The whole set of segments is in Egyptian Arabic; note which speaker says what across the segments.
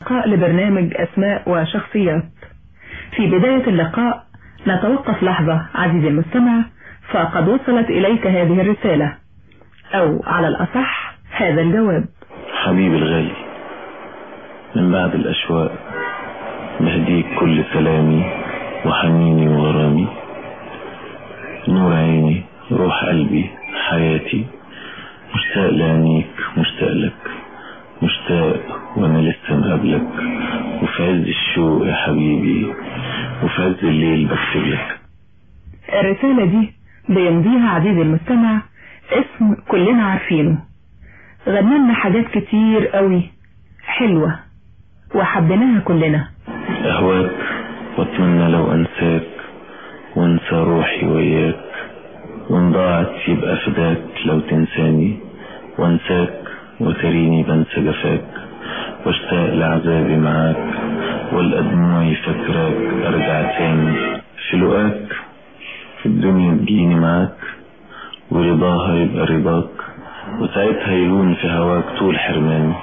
Speaker 1: لقاء لبرنامج أسماء وشخصيات في بداية اللقاء نتوقف لحظة عزيزي المستمع فقد وصلت إليك هذه الرسالة أو على الأصح هذا الجواب
Speaker 2: حبيبي الغالي من بعد الأشواق بهديك كل سلامي وحنيني وغرامي نور عيني روح قلبي حياتي مشتاق لعينيك مشتاق لك مشتاق وانا لسه مقابلك وفي عز الشوق يا حبيبي وفي عز الليل بكتب لك
Speaker 1: الرسالة دي بيمضيها عزيزي المستمع اسم كلنا عارفينه غنى حاجات كتير قوي حلوة وحبيناها كلنا
Speaker 2: أهواك وأتمنى لو أنساك وانسى روحي وياك وان ضاعت يبقى فداك لو تنساني وانساك وتريني بنسى جفاك واشتاق لعذابي معاك والأدموعي فاكراك أرجع تاني في لقاك في الدنيا تجيني معاك ورضاها يبقى رضاك وساعتها يلون في هواك طول حرماني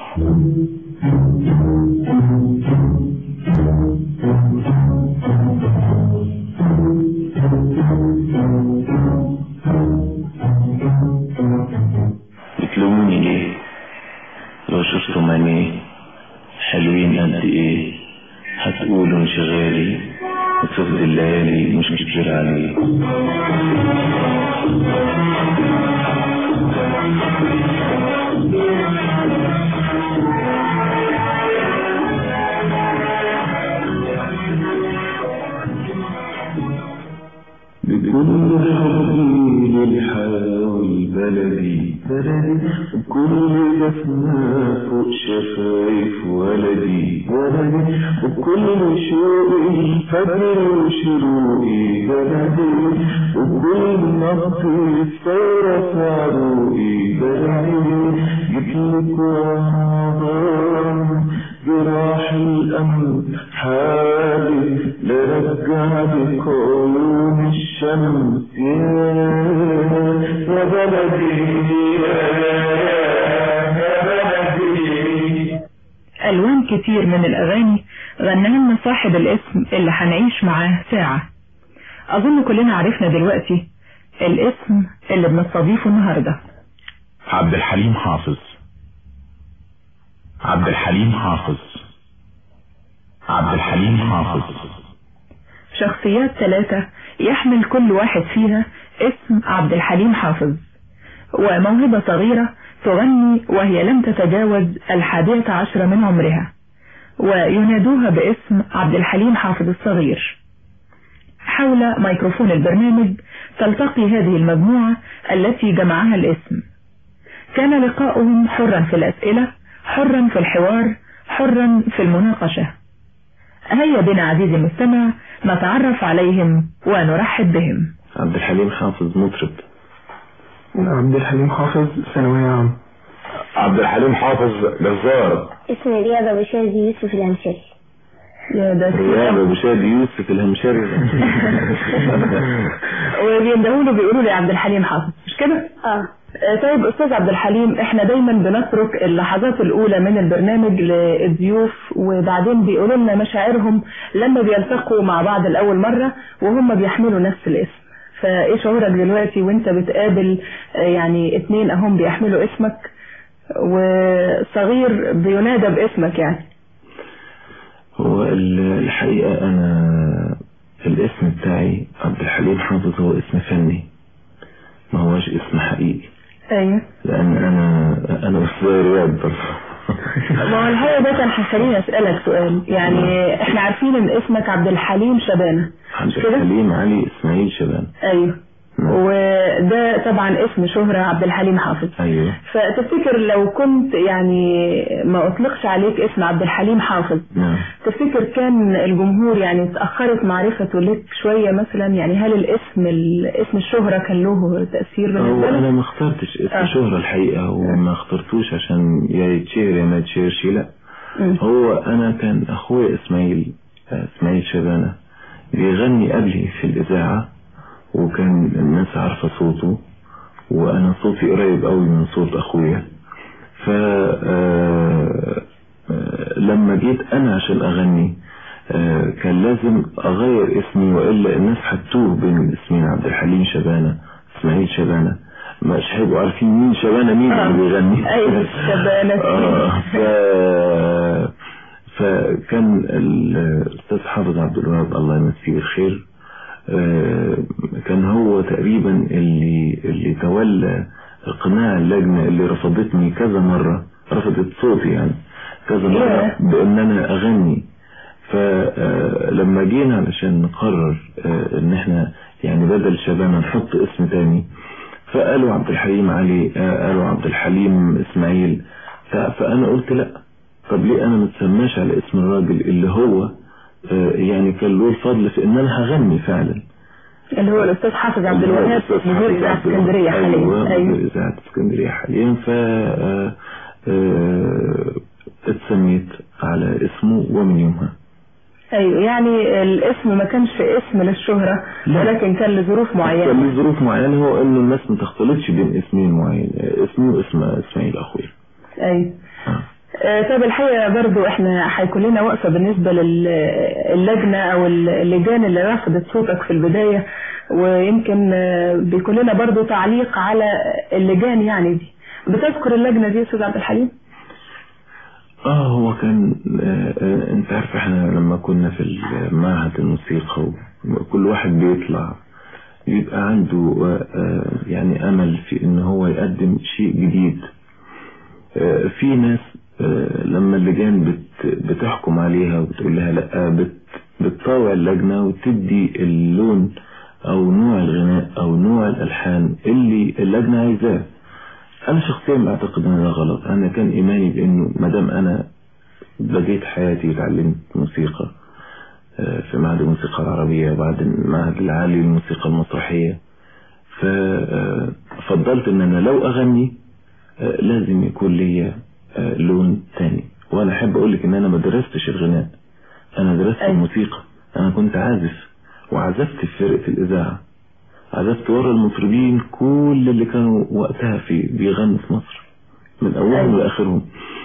Speaker 2: بتلوموني ليه لو شفتوا عينيه حلوين قد ايه هتقولوا انشغالي وتفضي الليالي مش كتير عليه بكل حبي للحياة والبلدي وكل جفنا فوق شفايف ولدي وكل شوقي فجر وشروقي بلدي وكل نبض الثورة في عروقي بلدي جبلك وعظام جراح الأمل حالي لرجع لك عيون الشمس يا يا بلدي يا بلدي
Speaker 1: ألوان كتير من الأغاني غناها لنا صاحب الاسم اللي هنعيش معاه ساعة أظن كلنا عرفنا دلوقتي الاسم اللي بنستضيفه النهاردة
Speaker 3: عبد الحليم حافظ عبد الحليم حافظ عبد الحليم حافظ
Speaker 1: شخصيات ثلاثة يحمل كل واحد فيها اسم عبد الحليم حافظ وموهبة صغيرة تغني وهي لم تتجاوز الحادية عشر من عمرها وينادوها باسم عبد الحليم حافظ الصغير حول ميكروفون البرنامج تلتقي هذه المجموعة التي جمعها الاسم كان لقاؤهم حرا في الأسئلة حرا في الحوار حرا في المناقشة هيا بنا عزيزي المستمع نتعرف عليهم ونرحب بهم
Speaker 2: عبد الحليم حافظ مطرب
Speaker 4: عبد الحليم حافظ ثانوية عام
Speaker 3: عبد الحليم حافظ جزار
Speaker 5: اسمي رياض أبو شادي يوسف الهمشري
Speaker 1: يا ده
Speaker 2: رياض ابو شادي يوسف الهمشري
Speaker 1: وبيندهوا له بيقولوا لي عبد الحليم حافظ مش كده؟
Speaker 5: اه
Speaker 1: آه، طيب استاذ عبد الحليم احنا دايما بنترك اللحظات الاولى من البرنامج للضيوف وبعدين بيقولوا لنا مشاعرهم لما بيلتقوا مع بعض لاول مره وهم بيحملوا نفس الاسم فايه شعورك دلوقتي وانت بتقابل آه، يعني اتنين اهم بيحملوا اسمك وصغير بينادى باسمك يعني
Speaker 2: هو ال- الحقيقة أنا الاسم بتاعي عبد الحليم حافظ هو اسم فني ما هوش اسم حقيقي
Speaker 1: ايوه
Speaker 2: لأن أنا أنا مش زي رياض برضه
Speaker 1: ما هو الحقيقه ده كان هيخليني اسالك سؤال يعني احنا عارفين ان اسمك عبد الحليم شبانه
Speaker 2: عبد
Speaker 1: كده؟
Speaker 2: الحليم علي إسماعيل شبان
Speaker 1: ايوه
Speaker 2: نعم.
Speaker 1: وده طبعا اسم شهرة عبد الحليم حافظ
Speaker 2: أيوه
Speaker 1: فتفتكر لو كنت يعني ما اطلقش عليك اسم عبد الحليم حافظ
Speaker 2: نعم
Speaker 1: تفتكر كان الجمهور يعني اتأخرت معرفته لك شوية مثلا يعني هل الاسم اسم الشهرة كان له تأثير
Speaker 2: هو
Speaker 1: بالنسبة
Speaker 2: أنا
Speaker 1: لك؟
Speaker 2: ما اخترتش اسم
Speaker 1: آه.
Speaker 2: شهرة الحقيقة وما اخترتوش عشان يا يتشهر يا ما يتشهرش لا
Speaker 1: مم.
Speaker 2: هو أنا كان أخويا إسماعيل آه، إسماعيل شبانة بيغني قبلي في الإذاعة وكان الناس عارفة صوته وأنا صوتي قريب قوي من صوت أخويا ف آه، آه، لما جيت انا عشان اغني آه، كان لازم اغير اسمي والا الناس هتوه بين الاسمين عبد الحليم شبانه اسماعيل شبانه مش هيبقوا عارفين مين شبانه مين
Speaker 1: آه.
Speaker 2: اللي بيغني
Speaker 1: أيوة، شبانة.
Speaker 2: آه، ف فكان الاستاذ حافظ عبد الوهاب الله يمسيه بالخير آه، كان هو تقريبا اللي اللي تولى اقناع اللجنه اللي رفضتني كذا مره رفضت صوتي يعني كذا مره
Speaker 1: ياه.
Speaker 2: بان انا اغني فلما جينا علشان نقرر آه، ان احنا يعني بدل شبانه نحط اسم تاني فقالوا عبد الحليم علي آه، قالوا عبد الحليم اسماعيل ف- فانا قلت لا طب ليه انا ما اتسماش على اسم الراجل اللي هو آه، يعني كان له الفضل في ان انا هغني فعلا
Speaker 1: اللي هو الأستاذ حافظ عبد
Speaker 2: اللي هو
Speaker 1: الوهاب
Speaker 2: الأستاذ
Speaker 1: مدير
Speaker 2: حافظ
Speaker 1: إذاعة
Speaker 2: عبد الوهاب.
Speaker 1: اسكندرية حاليا
Speaker 2: ايوه
Speaker 1: أيوة
Speaker 2: مدير اذاعه اسكندريه حاليا ف آه، آه، اتسميت على اسمه ومن يومها
Speaker 1: أيوة يعني الاسم ما كانش اسم للشهرة
Speaker 2: لا.
Speaker 1: ولكن كان لظروف
Speaker 2: كان
Speaker 1: معينة
Speaker 2: له ظروف معينه هو انه الناس ما تختلطش بين اسمين معين آه، اسمي واسم اسماعيل اخويا
Speaker 1: أيوة
Speaker 2: آه.
Speaker 1: آه، طب الحقيقة برضو احنا هيكون لنا وقفة بالنسبة للجنة او اللجان اللي رفضت صوتك في البداية ويمكن آه، بيكون لنا برضو تعليق على اللجان يعني دي بتذكر اللجنة دي يا استاذ عبد الحليم؟
Speaker 2: اه هو كان آه آه انت عارف احنا لما كنا في معهد الموسيقى وكل واحد بيطلع بيبقى عنده آه آه يعني امل في ان هو يقدم شيء جديد آه في ناس آه لما اللجان بت بتحكم عليها وبتقول لها لا بت بتطاوع اللجنة وتدي اللون او نوع الغناء او نوع الالحان اللي اللجنة عايزاه انا شخصيا بعتقد ان ده غلط انا كان ايماني بانه ما دام انا بديت حياتي وتعلمت موسيقى آه، في معهد الموسيقى العربية وبعد المعهد العالي للموسيقى المسرحية ففضلت ان انا لو اغني آه، لازم يكون لي آه، لون تاني وانا احب اقول لك ان انا ما درستش الغناء انا درست
Speaker 1: أيوة.
Speaker 2: الموسيقى انا كنت عازف وعزفت في فرقة الاذاعة عزفت ورا المطربين كل اللي كانوا وقتها في بيغنوا في مصر من اولهم
Speaker 1: أيوة.
Speaker 2: لاخرهم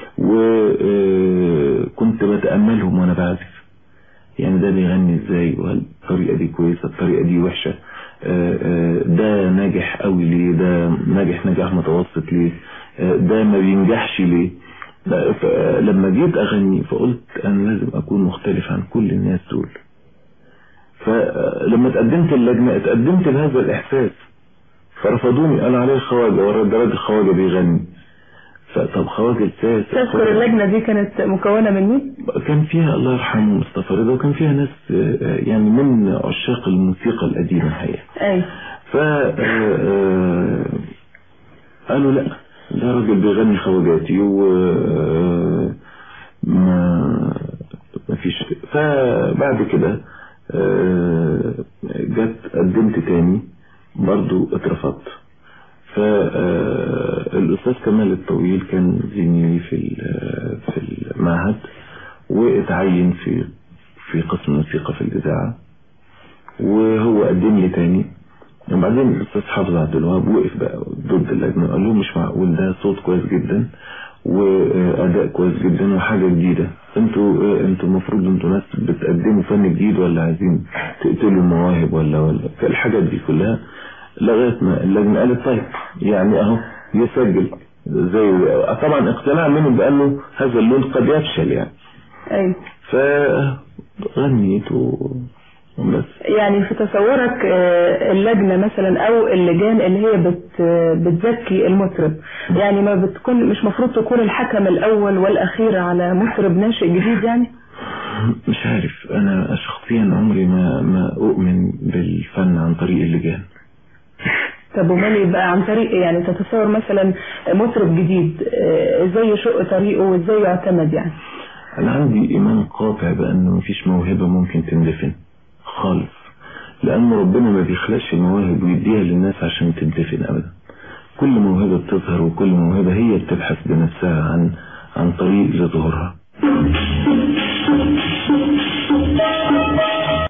Speaker 2: وكنت بتأملهم وانا بعزف يعني ده بيغني ازاي وهل الطريقة دي كويسة الطريقة دي وحشة آه، آه، ده ناجح قوي ليه ده ناجح نجاح متوسط ليه آه، ده ما بينجحش ليه لا، ف- لما جيت اغني فقلت انا لازم اكون مختلف عن كل الناس دول فلما تقدمت اللجنة اتقدمت بهذا الاحساس فرفضوني قال عليه خواجة ورا ده راجل خواجة بيغني فطب خواجة ازاي
Speaker 1: تذكر اللجنة دي كانت مكونة من مين؟
Speaker 2: كان فيها الله يرحمه مصطفى رضا وكان فيها ناس آه، يعني من عشاق الموسيقى القديمة الحقيقة
Speaker 1: ايوه
Speaker 2: ف آه، آه، قالوا لا ده راجل بيغني خواجاتي و آه، ما ما فيش فبعد كده آه، جت قدمت تاني برضو اترفضت فالأستاذ كمال الطويل كان زميلي في ال- في المعهد واتعين في في قسم الموسيقى في الإذاعة وهو قدم لي تاني وبعدين الأستاذ حافظ عبد الوهاب وقف بقى ضد اللجنة قال له مش معقول ده صوت كويس جدا وأداء كويس جدا وحاجة جديدة انتوا انتوا المفروض انتوا ناس بتقدموا فن جديد ولا عايزين تقتلوا المواهب ولا ولا الحاجات دي كلها لغاية ما اللجنة قالت طيب يعني اهو يسجل زي طبعا اقتناع منهم بأنه هذا اللون قد يفشل يعني
Speaker 1: ايوه
Speaker 2: فغنيت و- وبس
Speaker 1: يعني في تصورك آه، اللجنة مثلا او اللجان اللي هي بت بتزكي المطرب يعني ما بتكون مش مفروض تكون الحكم الاول والاخير على مطرب ناشئ جديد يعني
Speaker 2: مش عارف انا شخصيا عمري ما ما اؤمن بالفن عن طريق اللجان
Speaker 1: طب ومال يبقى عن طريق إيه؟ يعني تتصور مثلا مطرب جديد آه، ازاي يشق طريقه وازاي يعتمد يعني
Speaker 2: انا عندي ايمان قاطع بان مفيش موهبة ممكن تندفن خالص لان ربنا ما بيخلقش المواهب ويديها للناس عشان تندفن ابدا كل موهبة بتظهر وكل موهبة هي بتبحث بنفسها عن عن طريق لظهورها